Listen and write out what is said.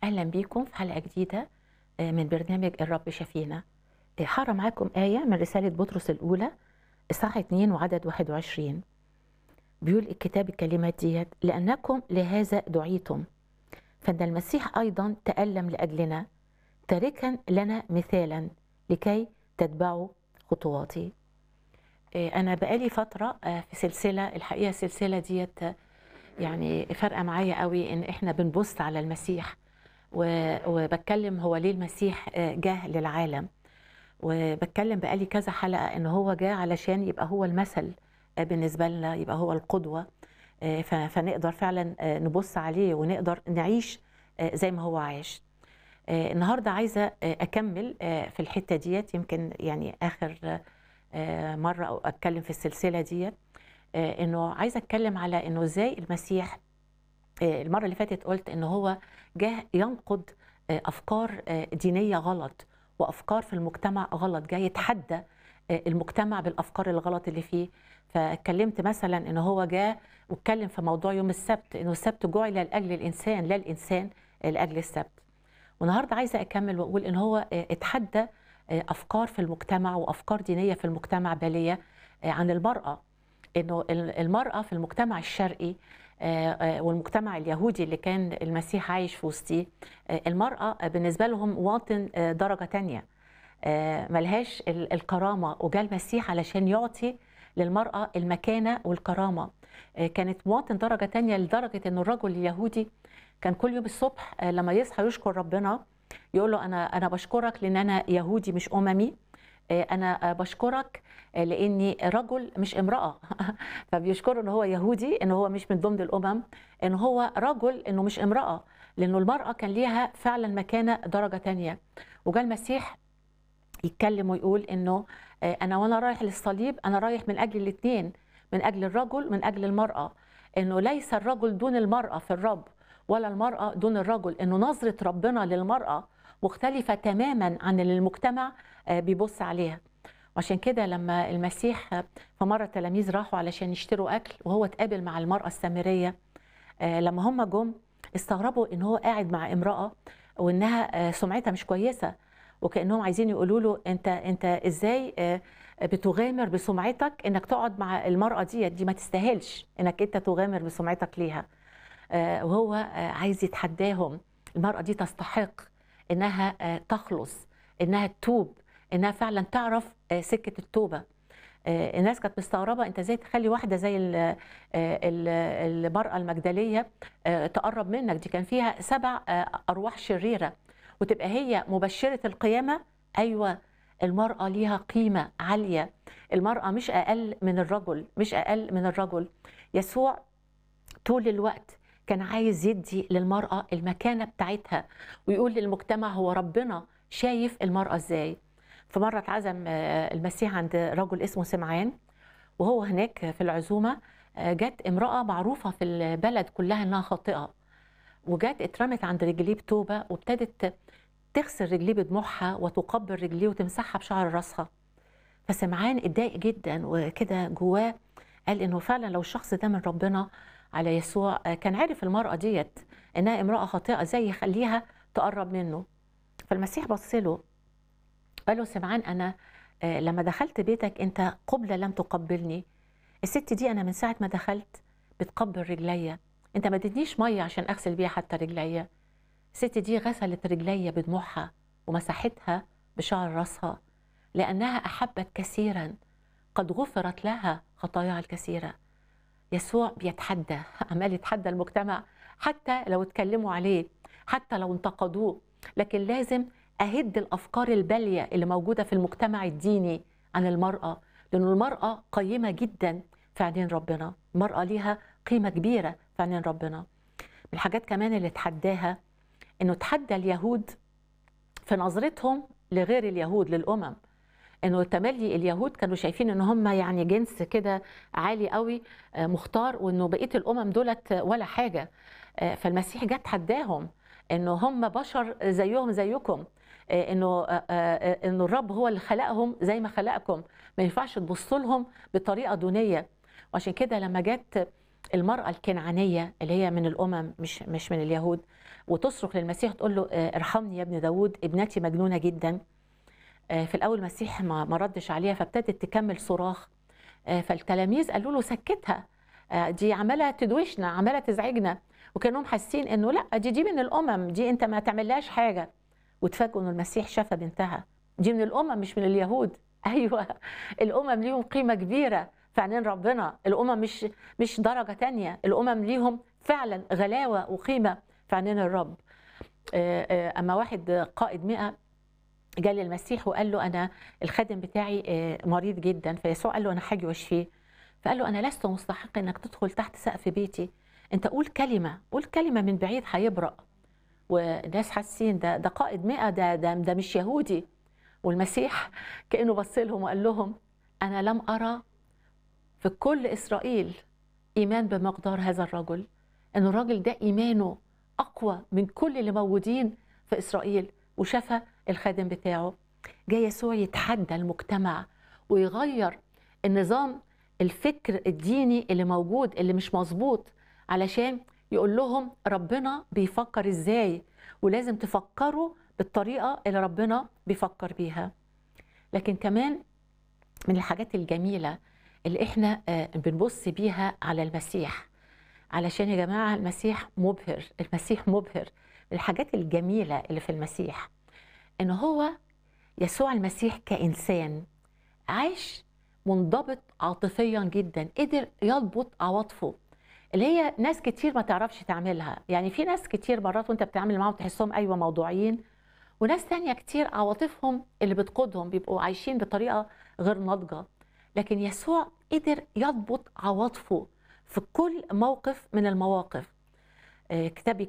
اهلا بيكم في حلقه جديده آه، من برنامج الرب شفينا آه، هقرا معاكم ايه من رساله بطرس الاولى اصحاح 2 وعدد 21 بيقول الكتاب الكلمات ديت لانكم لهذا دعيتم فان المسيح ايضا تالم لاجلنا تاركا لنا مثالا لكي تتبعوا خطواتي آه، انا بقالي فتره آه، في سلسله الحقيقه السلسله ديت آه، يعني فارقه معايا قوي ان احنا بنبص على المسيح و- وبتكلم هو ليه المسيح آه، جه للعالم وبتكلم بقالي كذا حلقه ان هو جه علشان يبقى هو المثل آه، بالنسبه لنا يبقى هو القدوه آه، ف- فنقدر فعلا آه، نبص عليه ونقدر نعيش آه، زي ما هو عاش آه، النهارده عايزه آه، اكمل آه، في الحته ديت يمكن يعني اخر آه، مره أو اتكلم في السلسله ديت آه، انه عايزه اتكلم على انه ازاي المسيح آه، المره اللي فاتت قلت ان هو جه ينقض آه، افكار آه، دينيه غلط وافكار في المجتمع غلط جاي يتحدى آه، المجتمع بالافكار الغلط اللي فيه فاتكلمت مثلا ان هو جاء واتكلم في موضوع يوم السبت انه السبت جعل لاجل الانسان لا الانسان لاجل السبت والنهارده عايزه اكمل واقول ان هو آه، اتحدى آه، افكار في المجتمع وافكار دينيه في المجتمع باليه آه، عن المراه انه ال- المراه في المجتمع الشرقي آه، آه، والمجتمع اليهودي اللي كان المسيح عايش في وسطيه آه، المراه بالنسبه لهم مواطن آه، درجه تانية آه، ملهاش ال- الكرامه وجاء المسيح علشان يعطي للمراه المكانه والكرامه آه، كانت مواطن درجه تانية لدرجه ان الرجل اليهودي كان كل يوم الصبح آه، لما يصحى يشكر ربنا يقول له انا انا بشكرك لان انا يهودي مش اممي آه، انا آه، بشكرك آه، لاني رجل مش امراه فبيشكره ان هو يهودي ان هو مش من ضمن الامم ان هو رجل انه مش امراه لانه المراه كان ليها فعلا مكانه درجه تانية وجاء المسيح يتكلم ويقول انه آه، انا وانا رايح للصليب انا رايح من اجل الاثنين من اجل الرجل من اجل المراه انه ليس الرجل دون المراه في الرب ولا المراه دون الرجل انه نظره ربنا للمراه مختلفه تماما عن اللي المجتمع آه، بيبص عليها وعشان كده لما المسيح آه، في مره التلاميذ راحوا علشان يشتروا اكل وهو اتقابل مع المراه السامريه آه، لما هم جم استغربوا ان هو قاعد مع امراه وانها آه، سمعتها مش كويسه وكانهم عايزين يقولوا له انت انت ازاي آه، بتغامر بسمعتك انك تقعد مع المراه دي دي ما تستاهلش انك انت تغامر بسمعتك ليها آه، وهو آه، عايز يتحداهم المراه دي تستحق انها آه، تخلص انها تتوب انها فعلا تعرف آه، سكه التوبه آه، الناس كانت مستغربه انت ازاي تخلي واحده زي ال- آه، ال- المراه المجدليه آه، تقرب منك دي كان فيها سبع آه، ارواح شريره وتبقى هي مبشره القيامه ايوه المراه ليها قيمه عاليه المراه مش اقل من الرجل مش اقل من الرجل يسوع طول الوقت كان عايز يدي للمرأة المكانة بتاعتها ويقول للمجتمع هو ربنا شايف المرأة ازاي في مرة اتعزم آه، المسيح عند رجل اسمه سمعان وهو هناك في العزومة آه، جت امرأة معروفة في البلد كلها انها خاطئة وجت اترمت عند رجليه بتوبة وابتدت تغسل رجليه بدموعها وتقبل رجليه وتمسحها بشعر راسها فسمعان اتضايق جدا وكده جواه قال انه فعلا لو الشخص ده من ربنا على يسوع آه، كان عارف المرأة ديت انها امرأة خاطئة ازاي يخليها تقرب منه فالمسيح بص له قال له سمعان انا آه، لما دخلت بيتك انت قبلة لم تقبلني الست دي انا من ساعة ما دخلت بتقبل رجليا انت ما ادتنيش مية عشان اغسل بيها حتى رجليا الست دي غسلت رجليا بدموعها ومسحتها بشعر راسها لانها احبت كثيرا قد غفرت لها خطاياها الكثيره يسوع بيتحدى عمال يتحدى المجتمع حتى لو اتكلموا عليه حتى لو انتقدوه لكن لازم اهد الافكار الباليه اللي موجوده في المجتمع الديني عن المراه لأن المراه قيمه جدا في عينين ربنا المراه ليها قيمه كبيره في عينين ربنا من الحاجات كمان اللي اتحداها انه تحدى اليهود في نظرتهم لغير اليهود للامم انه تملي اليهود كانوا شايفين ان هم يعني جنس كده عالي قوي آه، مختار وانه بقيه الامم دولت ولا حاجه آه، فالمسيح جه تحداهم انه هم بشر زيهم زيكم آه، انه آه، آه، انه الرب هو اللي خلقهم زي ما خلقكم ما ينفعش تبصوا لهم بطريقه دونيه وعشان كده لما جت المراه الكنعانيه اللي هي من الامم مش مش من اليهود وتصرخ للمسيح تقول له آه، ارحمني يا ابن داود ابنتي مجنونه جدا آه، في الاول المسيح ما ما ردش عليها فابتدت تكمل صراخ آه، فالتلاميذ قالوا له سكتها آه، دي عماله تدوشنا عماله تزعجنا وكانهم حاسين انه لا دي دي من الامم دي انت ما تعملهاش حاجه وتفاجئوا ان المسيح شفى بنتها دي من الامم مش من اليهود ايوه الامم ليهم قيمه كبيره في عينين ربنا الامم مش مش درجه تانية الامم ليهم فعلا غلاوه وقيمه في عينين الرب آه، آه، اما واحد قائد مئة جاء للمسيح وقال له انا الخادم بتاعي آه، مريض جدا فيسوع قال له انا هاجي واشفيه فقال له انا لست مستحق انك تدخل تحت سقف بيتي انت قول كلمه قول كلمه من بعيد هيبرأ والناس حاسين ده ده قائد مئة ده ده ده مش يهودي والمسيح كانه بص لهم وقال لهم انا لم ارى في كل اسرائيل ايمان بمقدار هذا الرجل ان الراجل ده ايمانه اقوى من كل اللي موجودين في اسرائيل وشفى الخادم بتاعه جاي يسوع يتحدى المجتمع ويغير النظام الفكر الديني اللي موجود اللي مش مظبوط علشان يقول لهم ربنا بيفكر ازاي ولازم تفكروا بالطريقه اللي ربنا بيفكر بيها لكن كمان من الحاجات الجميله اللي احنا آه، بنبص بيها على المسيح علشان يا جماعه المسيح مبهر المسيح مبهر الحاجات الجميله اللي في المسيح ان هو يسوع المسيح كانسان عايش منضبط عاطفيا جدا قدر يضبط عواطفه اللي هي ناس كتير ما تعرفش تعملها يعني في ناس كتير مرات وانت بتتعامل معاهم تحسهم ايوه موضوعيين وناس تانية كتير عواطفهم اللي بتقودهم بيبقوا عايشين بطريقة غير ناضجة لكن يسوع قدر يضبط عواطفه في كل موقف من المواقف آه، كتاب